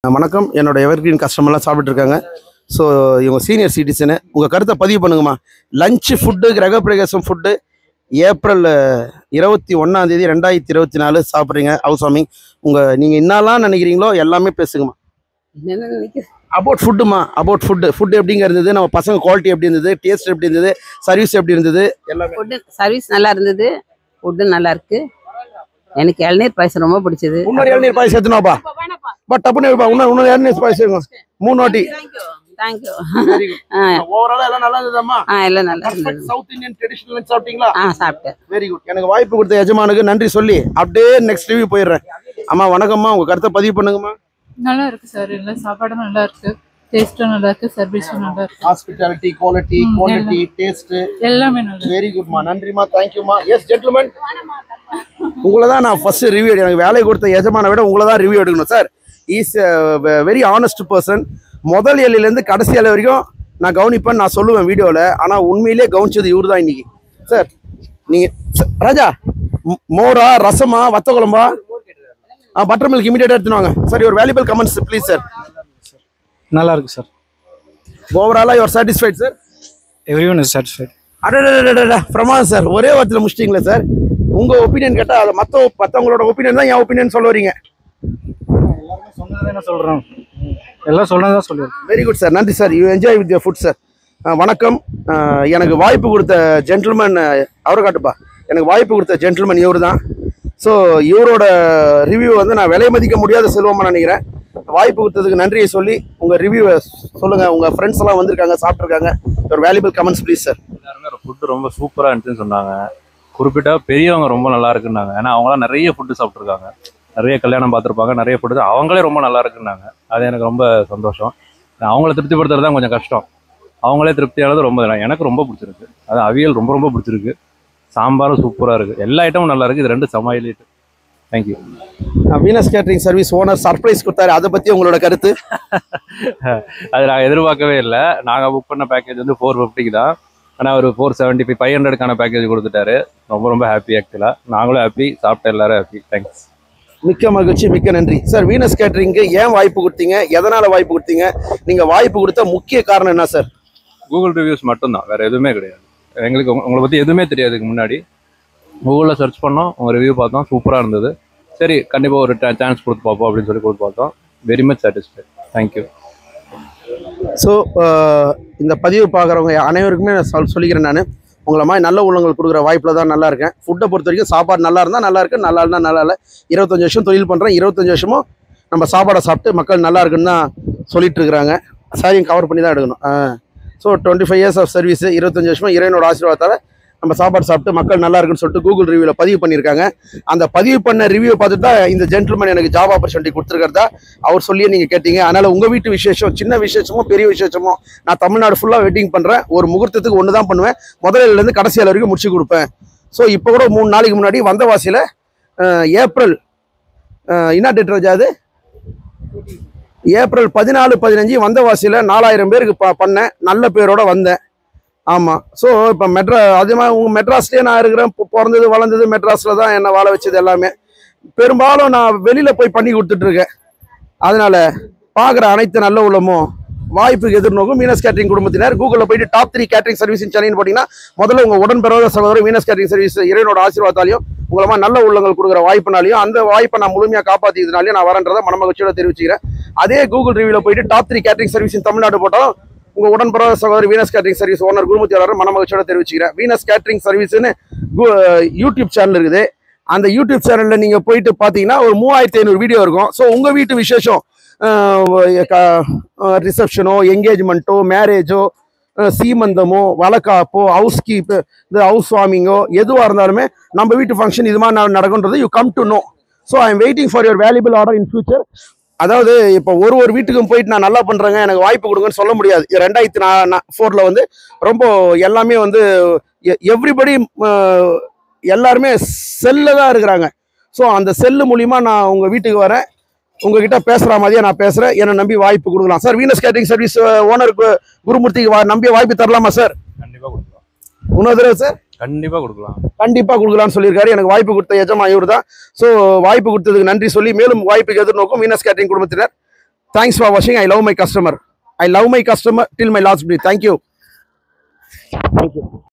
அஹ் வணக்கம் என்னோட எவர்கிரீன் கஸ்டமர்லாம் சாப்பிட்டு இருக்காங்க ஸோ இவங்க சீனியர் சிட்டிசனு உங்கள் கருத்தை பதிவு பண்ணுங்கம்மா லஞ்சு ஃபுட்டு கிரகப்பிரவேசம் ஃபுட்டு ஏப்ரல் இருபத்தி ஒன்றாம் தேதி ரெண்டாயிரத்தி இருபத்தி நாலு சாப்பிட்றீங்க ஹவுஸ் வார்மிங் உங்கள் நீங்கள் என்னெல்லாம் நினைக்கிறீங்களோ எல்லாமே பேசுங்கம்மா என்ன நினைக்கிறேன் அபவுட் ஃபுட்டுமா அபவுட் ஃபுட்டு ஃபுட் எப்படிங்க இருந்தது நம்ம பசங்க குவாலிட்டி எப்படி இருந்தது டேஸ்ட் எப்படி இருந்தது சர்வீஸ் எப்படி இருந்தது எல்லாமே ஃபுட்டு சர்வீஸ் நல்லா இருந்தது ஃபுட்டு நல்லா இருக்கு எனக்கு இளநீர் பாயசம் ரொம்ப பிடிச்சது இன்னொரு இளநீர் பாயசம் எடுத்துனோப்பா பட் டப்புன்னு வைப்பா இன்னும் இன்னொரு இளநீர் பாயசம் எடுங்க. மூணு வாட்டி தேங்க்யூ வெரி குட் ஆ ஓவராலாக எல்லாம் நல்லா இருந்ததாம்மா ஆ எல்லாம் நல்லா இருந்தது சவுத் இந்தியன் ட்ரெடிஷனல் சாப்பிட்டீங்களா ஆ சாப்பிட்டேன் வெரி குட் எனக்கு வாய்ப்பு கொடுத்த எஜமானுக்கு நன்றி சொல்லி அப்படியே நெக்ஸ்ட் ரிவ்யூ போயிடுறேன் அம்மா வணக்கம்மா உங்க கருத்தை பதிவு பண்ணுங்கம்மா நல்லா இருக்கு சார் எல்லா சாப்பாடும் நல்லா இருக்கு டேஸ்டும் நல்லா இருக்கு சர்வீஸும் நல்லா இருக்கு ஹாஸ்பிட்டாலிட்டி குவாலிட்டி ம், குவாலிட்டி டேஸ்ட் எல்லாமே நல்லா இருக்கு வெரி குட்மா நன்றிம்மா தேங்க்யூமா எஸ் ஜென்டில்மேன் உங்களை தான் நான் ஃபர்ஸ்ட் ரிவ்யூ எனக்கு வேலை கொடுத்த எஜமானை விட உங்களை தான் ரிவ்யூ எடுக்கணும் sir is very honest person முதல் எல்லையிலேருந்து கடைசி எல்லை வரைக்கும் நான் கவனிப்பேன் நான் சொல்லுவேன் வீடியோவில் ஆனால் உண்மையிலேயே கவனிச்சது இவர் தான் இன்னைக்கு சார் நீங்கள் ராஜா ம- மோரா ரசமா வத்த குழம்பா ஆ பட்டர் மில்க் இமீடியட்டாக எடுத்துன்னு வாங்க சார் ஒரு வேல்யூபிள் கமெண்ட்ஸ் ப்ளீஸ் சார் நல்லா இருக்கு சார் ஓவராலாக your satisfied sir every one is satisfied அடடடடடா பிரமாதம் சார் ஒரே வாரத்தில் முடிச்சிட்டிங்களே சார் உங்க ஒப்பீனியன் கேட்டால் அதை மற்ற மற்றவங்களோட ஒப்பீனியன் தான் என் ஒப்பீனியன் சொல்ல வரீங்க எல்லாருமே சொன்னதை நான் சொல்கிறேன் எல்லாம் சொன்னதான் சொல்லியிருக்கேன் வெரி குட் சார் நன்றி sir you enjoy with your food sir வணக்கம் அஹ், எனக்கு வாய்ப்பு கொடுத்த ஜென்டில்மேன் அவரை காட்டுப்பா எனக்கு வாய்ப்பு கொடுத்த ஜென்டில்மேன் இவர் தான் ஸோ இவரோட ரிவ்யூ வந்து நான் விலை மதிக்க முடியாத செல்வமாக நினைக்கிறேன் வாய்ப்பு கொடுத்ததுக்கு நன்றியை சொல்லி உங்கள் ரிவ்யூவை சொல்லுங்கள் உங்கள் ஃப்ரெண்ட்ஸ் எல்லாம் வந்திருக்காங்க சாப்பிட்ருக்காங்க ஒரு வேல்யூபிள் கமெண்ட்ஸ் ப்ளீஸ் சார் எல்லாருமே ஃபுட்டு ரொம்ப சூப்பராக இருந்துச்சுன்னு சொன்னாங்க குறிப்பிட்டா பெரியவங்க ரொம்ப நல்லா இருக்குன்னாங்க ஏன்னா அவங்களாம் நிறைய ஃபுட்டு சாப்பிட்ருக்காங்க நிறைய கல்யாணம் பார்த்துருப்பாங்க நிறைய ஃபுட்டு அவங்களே ரொம்ப நல்லா இருக்குன்னாங்க அது எனக்கு ரொம்ப சந்தோஷம் அவங்கள திருப்திப்படுத்துறது தான் கொஞ்சம் கஷ்டம் அவங்களே திருப்தியானது ரொம்ப எனக்கு ரொம்ப பிடிச்சிருக்கு அது அவியல் ரொம்ப ரொம்ப பிடிச்சிருக்கு சாம்பாரும் சூப்பராக இருக்குது எல்லா ஐட்டமும் நல்லா இருக்குது இது ரெண்டு செம highlight thank you Venus catering service owner surprise கொடுத்தாரு அதை பற்றி உங்களோட கருத்து அது நான் எதிர்பார்க்கவே இல்லை நாங்கள் புக் பண்ண பேக்கேஜ் வந்து ஃபோர் ஃபிஃப்டிக்கு தான் ஆனால் ஒரு ஃபோர் செவன்ட்டி ஃபைவ் ஃபைவ் ஹண்ட்ரடுக்கான பேக்கேஜ் கொடுத்துட்டாரு ரொம்ப ரொம்ப ஹாப்பி ஆக்சுவலாக நாங்களும் ஹாப்பி சாப்பிட்ட எல்லாரும் ஹாப்பி தேங்க்ஸ் மிக்க மகிழ்ச்சி மிக்க நன்றி சார் வீனஸ் கேட்டரிங்க்கு ஏன் வாய்ப்பு கொடுத்தீங்க எதனால வாய்ப்பு கொடுத்தீங்க நீங்க வாய்ப்பு கொடுத்த முக்கிய காரணம் என்ன சார் கூகுள் ரிவ்யூஸ் மட்டும்தான் வேற எதுவுமே கிடையாது எங்களுக்கு உங்க- உங்களை பற்றி எதுவுமே தெரியாது இதுக்கு முன்னாடி கூகுளில் சர்ச் பண்ணோம் உங்கள் ரிவ்யூ பார்த்தோம் சூப்பராக இருந்தது சரி கண்டிப்பாக ஒரு சான்ஸ் கொடுத்து பார்ப்போம் அப்படின்னு சொல்லி கொடுத்து பார்த்தோம் very much satisfied thank you so இந்த பதிவு பார்க்குறவங்க அனைவருக்குமே நான் சொல் சொல்லிக்கிறேன் நான் உங்களை மாதிரி நல்ல உள்ளங்கள் கொடுக்குற வாய்ப்பில் தான் நல்லா இருக்கேன் ஃபுட்டை பொறுத்த வரைக்கும் சாப்பாடு நல்லா இருந்தால் நல்லா இருக்கு நல்லா இருந்தால் நல்லா இல்லை இருபத்தஞ்சு வருஷம் தொழில் பண்ணுறேன் இருபத்தஞ்சு வருஷமும் நம்ம சாப்பாடை சாப்பிட்டு மக்கள் நல்லா இருக்குன்னு தான் சொல்லிட்டு இருக்கிறாங்க சாரியும் கவர் பண்ணி தான் எடுக்கணும் so twenty five years of service இருபத்தஞ்சு வருஷமா இறைவனோட ஆசீர்வாதத்தால் நம்ம சாப்பாடு சாப்பிட்டு மக்கள் நல்லா இருக்குன்னு சொல்லிட்டு கூகுள் ரிவ்யூவில் பதிவு பண்ணியிருக்காங்க அந்த பதிவு பண்ண ரிவ்யூ பார்த்துட்டு தான் இந்த ஜென்டில்மேன் எனக்கு ஜாப் ஆப்பர்ச்சுனிட்டி கொடுத்துருக்கிறதா அவர் சொல்லியே நீங்கள் கேட்டீங்க அதனால் உங்கள் வீட்டு விசேஷம் சின்ன விசேஷமோ பெரிய விசேஷமோ நான் தமிழ்நாடு ஃபுல்லாக வெட்டிங் பண்ணுறேன் ஒரு முகூர்த்தத்துக்கு ஒன்று தான் பண்ணுவேன் முதலிலேருந்து கடைசி நாள் வரைக்கும் முடிச்சு கொடுப்பேன் ஸோ இப்போ கூட மூணு நாளைக்கு முன்னாடி வந்தவாசியில் ஏப்ரல் அஹ், என்ன டேட் ராஜா அது ஏப்ரல் பதினாலு பதினஞ்சு வந்தவாசியில் நாலாயிரம் பேருக்கு ப பண்ணேன் நல்ல பேரோட வந்தேன் ஆமாம் ஸோ இப்போ மெட்ரா அதே மாதிரி உங்கள் மெட்ராஸ்லேயே நான் இருக்கிறேன் பொ- பிறந்தது வளர்ந்தது மெட்ராஸில் தான் என்னை வாழ வச்சது எல்லாமே பெரும்பாலும் நான் வெளியில் போய் பண்ணி கொடுத்துட்ருக்கேன் அதனால் பார்க்குற அனைத்து நல்ல உள்ளமும் வாய்ப்புக்கு எதிர்நோக்கும் மீனஸ் கேட்டரிங் குடும்பத்தினர் கூகுளில் போயிட்டு டாப் த்ரீ கேட்டரிங் சர்வீஸ் சென்னைன்னு போட்டிங்கன்னா முதல்ல உங்கள் உடன் பிறந்த சகோதரர் மீனஸ் கேட்டரிங் சர்வீஸ் இறைவனோட ஆசீர்வாதத்தாலையும் உங்களை மாதிரி நல்ல உள்ளங்கள் கொடுக்குற வாய்ப்புனாலையும் அந்த வாய்ப்பை நான் முழுமையாக காப்பாற்றியதுனாலையும் நான் வரன்றதை மனமகிழ்ச்சியோட தெரிவிச்சுக்கிறேன் அதே கூகுள் ரிவ்யூவில் போயிட்டு top three catering service in Tamil Nadu போட்டாலும் உங்கள் உடன்பிறந்த சகோதரி Venus catering service owner Gurumurthy மனமகிழ்ச்சியோட தெரிவிச்சுக்கிறேன் வீனஸ் கேட்டரிங் சர்வீஸ்னு யூடியூப் சேனல் இருக்குது அந்த யூடியூப் சேனலில் நீங்கள் போயிட்டு பார்த்தீங்கன்னா ஒரு மூவாயிரத்தி ஐநூறு வீடியோ இருக்கும் ஸோ உங்கள் வீட்டு விசேஷம் ரிசப்ஷனோ என்கேஜ்மெண்ட்டோ மேரேஜோ சீமந்தமோ வளக்காப்போ ஹவுஸ் கீப் இந்த ஹவுஸ் வார்மிங்கோ எதுவாக இருந்தாலுமே நம்ம வீட்டு ஃபங்க்ஷன் இது மாதிரி நட- நடக்குன்றது you come to know so I am waiting for your valuable order in future அதாவது இப்போ ஒரு ஒரு வீட்டுக்கும் போயிட்டு நான் நல்லா பண்ணுறேங்க எனக்கு வாய்ப்பு கொடுங்கன்னு சொல்ல முடியாது இது ரெண்டாயிரத்தி நா ஃபோரில் வந்து ரொம்ப எல்லாமே வந்து எவ்ரிபடி எல்லாருமே செல்ல தான் இருக்கிறாங்க ஸோ அந்த செல்லு மூலிமா நான் உங்கள் வீட்டுக்கு வரேன் உங்ககிட்ட பேசுகிற மாதிரியே நான் பேசுகிறேன் என்னை நம்பி வாய்ப்பு கொடுக்கலாம் சார் வீனஸ் கேட்டரிங் சர்வீஸ் ஓனருக்கு குருமூர்த்திக்கு வா நம்பி வாய்ப்பு தரலாமா சார் கண்டிப்பாக கொடுக்கலாம் இன்னொரு தடவை சார் கண்டிப்பாக கொடுக்கலாம் கண்டிப்பாக கொடுக்கலாம்னு சொல்லியிருக்காரு எனக்கு வாய்ப்பு கொடுத்த எஜமா இவர் தான் ஸோ வாய்ப்பு கொடுத்ததுக்கு நன்றி சொல்லி மேலும் வாய்ப்புக்கு எதிர்நோக்கும் வீனஸ் கேட்டரிங் குடும்பத்தினர் தேங்க்ஸ் ஃபார் வாட்சிங் I love my customer I love my customer till my last breath thank you thank you